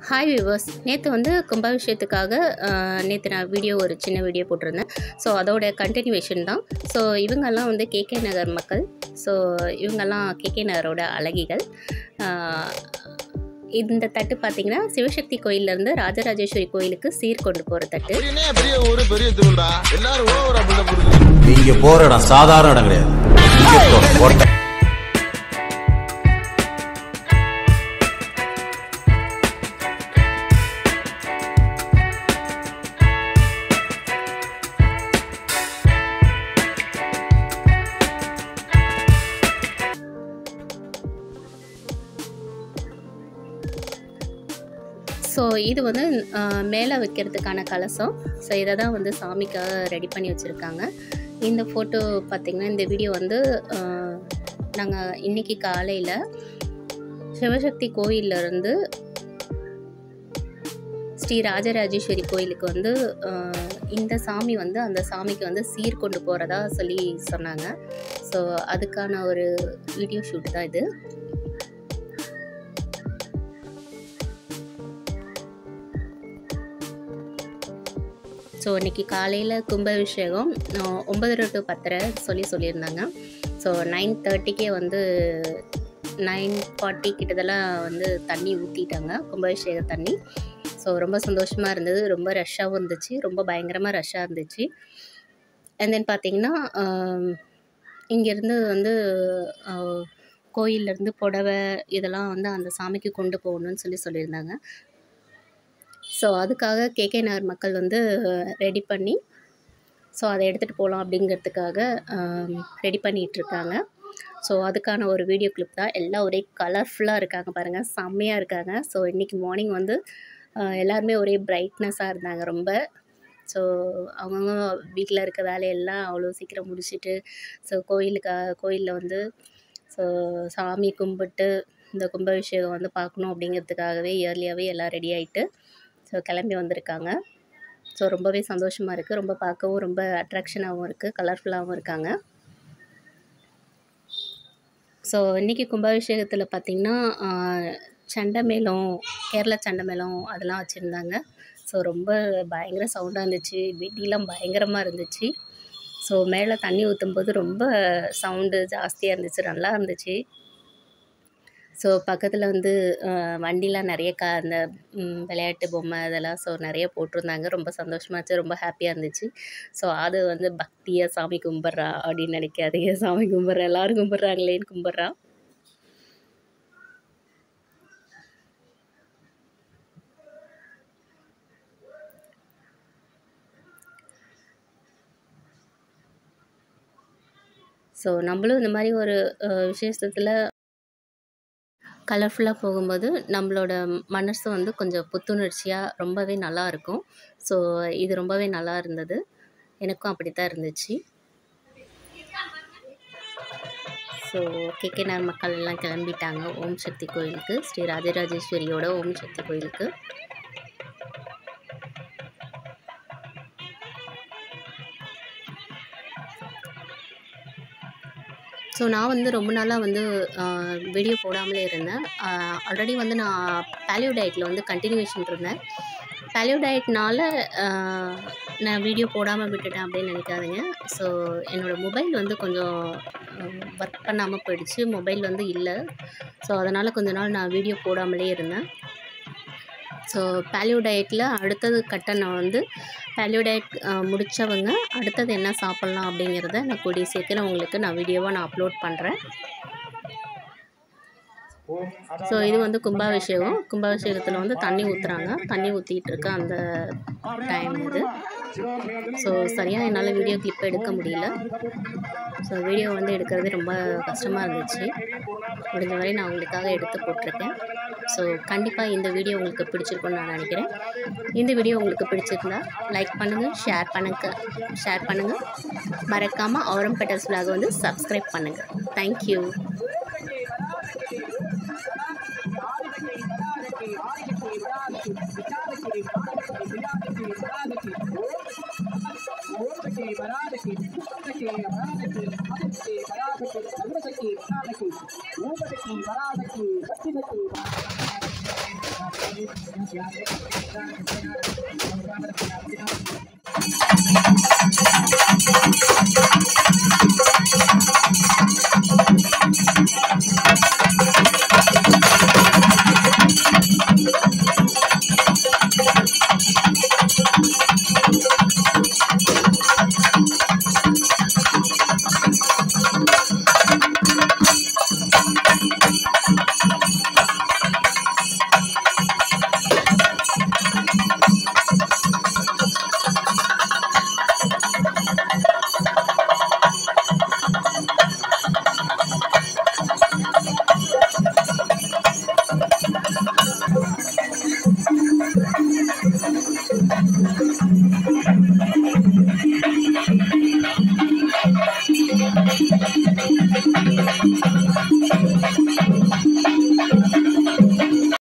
Hi viewers நேற்று வந்து கும்பாபிஷேகத்துக்காக நேற்று நான் வீடியோ ஒரு சின்ன வீடியோ போட்டிருந்தேன் ஸோ அதோட கண்டினியூவேஷன் தான் ஸோ இவங்கெல்லாம் வந்து கேகே நகர் மக்கள் ஸோ இவங்கெல்லாம் கேகே நகரோட அழகிகள் ஆஹ், இந்த தட்டு பார்த்தீங்கன்னா சிவசக்தி கோயிலேருந்து ராஜராஜேஸ்வரி கோயிலுக்கு சீர் கொண்டு போகிற தட்டு அப்படின்னே பெரிய ஊரு பெரிய திருவிழா எல்லாரும் ஓவரா பில்டப் கொடுக்குறீங்க நீங்க போற இடம் சாதாரண இடம் கிடையாது இங்க போற கோட்டை. ஸோ இது வந்து ஆஹ், மேலே வைக்கிறதுக்கான கலசம் ஸோ இதை தான் வந்து சாமிக்காக ரெடி பண்ணி வச்சுருக்காங்க இந்த ஃபோட்டோ பார்த்திங்கன்னா இந்த வீடியோ வந்து நாங்கள் இன்றைக்கி காலையில் சிவசக்தி கோயில்ல இருந்து ஸ்ரீ ராஜராஜேஸ்வரி கோயிலுக்கு வந்து ஆஹ், இந்த சாமி வந்து அந்த சாமிக்கு வந்து சீர் கொண்டு போகிறதா சொல்லி சொன்னாங்க ஸோ அதுக்கான ஒரு வீடியோ ஷூட் தான் இது ஸோ இன்னைக்கு காலையில் கும்பாபிஷேகம் ஆஹ் ஒன்பதரை டு பத்தரை சொல்லி சொல்லியிருந்தாங்க ஸோ நைன் தேர்ட்டிக்கே வந்து நைன் ஃபார்ட்டி கிட்டதெல்லாம் வந்து தண்ணி ஊற்றிட்டாங்க கும்பாபிஷேக தண்ணி ஸோ ரொம்ப சந்தோஷமாக இருந்தது ரொம்ப ரஷ்ஷாகவும் இருந்துச்சு ரொம்ப பயங்கரமாக ரஷ்ஷாக இருந்துச்சு அண்ட் தென் பார்த்தீங்கன்னா இங்கேருந்து வந்து ஆஹ், கோயில்லேருந்து புடவை இதெல்லாம் வந்து அந்த சாமிக்கு கொண்டு போகணும்னு சொல்லி சொல்லியிருந்தாங்க ஸோ அதுக்காக கேகே நகர் மக்கள் வந்து ரெடி பண்ணி ஸோ அதை எடுத்துகிட்டு போகலாம் அப்படிங்கிறதுக்காக ரெடி பண்ணிகிட்ருக்காங்க ஸோ அதுக்கான ஒரு வீடியோ கிளிப் தான் எல்லாம் ஒரே கலர்ஃபுல்லாக இருக்காங்க பாருங்கள் செம்மையாக இருக்காங்க ஸோ இன்றைக்கி மார்னிங் வந்து ஆஹ், எல்லாருமே ஒரே பிரைட்னஸாக இருந்தாங்க ரொம்ப ஸோ அவங்கவுங்க வீட்டில் இருக்க வேலையெல்லாம் அவ்வளோ சீக்கிரம் முடிச்சுட்டு ஸோ கோயிலுக்காக கோயிலில் வந்து ஸோ சாமி கும்பிட்டு இந்த கும்பாபிஷேகம் வந்து பார்க்கணும் அப்படிங்கிறதுக்காகவே இயர்லியாகவே எல்லாம் ரெடி ஆகிட்டு ஸோ கிளம்பி வந்திருக்காங்க ஸோ ரொம்பவே சந்தோஷமாக இருக்குது ரொம்ப பார்க்கவும் ரொம்ப அட்ராக்ஷனாகவும் இருக்குது கலர்ஃபுல்லாகவும் இருக்காங்க ஸோ இன்றைக்கி கும்பாபிஷேகத்தில் பார்த்திங்கன்னா சண்டை மேளம் கேரளா சண்டை மேளம் அதெல்லாம் வச்சுருந்தாங்க ஸோ ரொம்ப பயங்கர சவுண்டாக இருந்துச்சு வெடிலாம் பயங்கரமாக இருந்துச்சு ஸோ மேலே தண்ணி ஊற்றும் போது ரொம்ப சவுண்டு ஜாஸ்தியாக இருந்துச்சு நல்லா இருந்துச்சு ஸோ பக்கத்தில் வந்து அஹ், வண்டிலாம் நிறைய க அந்த ம், விளையாட்டு பொம்மை அதெல்லாம் ஸோ நிறைய போட்டிருந்தாங்க ரொம்ப சந்தோஷமாச்சு ரொம்ப ஹாப்பியாக இருந்துச்சு ஸோ அது வந்து பக்தியாக சாமி கும்பிட்றா அப்படின்னு நினைக்காதீங்க சாமி கும்பிட்றா எல்லாரும் கும்பிட்றாங்களேன்னு கும்பிட்றா ஸோ நம்மளும் இந்த மாதிரி ஒரு அஹ், விசேஷத்தில் கலர்ஃபுல்லாக போகும்போது நம்மளோட மனசு வந்து கொஞ்சம் புத்துணர்ச்சியாக ரொம்பவே நல்லா இருக்கும் ஸோ இது ரொம்பவே நல்லா இருந்தது எனக்கும் அப்படி தான் இருந்துச்சு ஸோ கேகேஆர் மக்கள் எல்லாம் கிளம்பிட்டாங்க ஓம் சக்தி கோயிலுக்கு ஸ்ரீ ராஜராஜேஸ்வரியோட ஓம் சக்தி கோயிலுக்கு ஸோ நான் வந்து ரொம்ப நாளாக வந்து வீடியோ போடாமலே இருந்தேன் ஆல்ரெடி வந்து நான் பேலியோ டயட்டில் வந்து கண்டினியூவேஷன் இருந்தேன் பேலியோ டயட்னால நான் வீடியோ போடாமல் விட்டுட்டேன் அப்படின்னு நினைக்காதீங்க ஸோ என்னோடய மொபைல் வந்து கொஞ்சம் ஒர்க் பண்ணாமல் போயிடுச்சு மொபைல் வந்து இல்லை ஸோ அதனால் கொஞ்ச நாள் நான் வீடியோ போடாமலே இருந்தேன் ஸோ பேலியோ டயட்டில் அடுத்தது கட்ட நான் வந்து பேலியோ டயட் முடித்தவங்க அடுத்தது என்ன சாப்பிட்லாம் அப்படிங்கிறத நான் கூடிய சீக்கிரம் உங்களுக்கு நான் வீடியோவாக நான் அப்லோட் பண்ணுறேன் ஸோ இது வந்து கும்பாபிஷேகம் கும்பாபிஷேகத்தில் வந்து தண்ணி ஊற்றுறாங்க தண்ணி ஊற்றிட்டு இருக்க அந்த டைம் இது ஸோ சரியாக என்னால் வீடியோ கிளிப் எடுக்க முடியல ஸோ வீடியோ வந்து எடுக்கிறது ரொம்ப கஷ்டமாக இருந்துச்சு முடிஞ்ச வரை நான் உங்களுக்காக எடுத்து போட்டிருக்கேன் ஸோ கண்டிப்பாக இந்த வீடியோ உங்களுக்கு பிடிச்சிருக்கும்னு நான் நினைக்கிறேன் இந்த வீடியோ உங்களுக்கு பிடிச்சிருந்தா லைக் பண்ணுங்கள் ஷேர் பண்ணுங்க ஷேர் பண்ணுங்கள் மறக்காமல் ஆரம் பெட்டர்ஸ் vlog வந்து சப்ஸ்கிரைப் பண்ணுங்கள் தேங்க்யூ பராசக்தி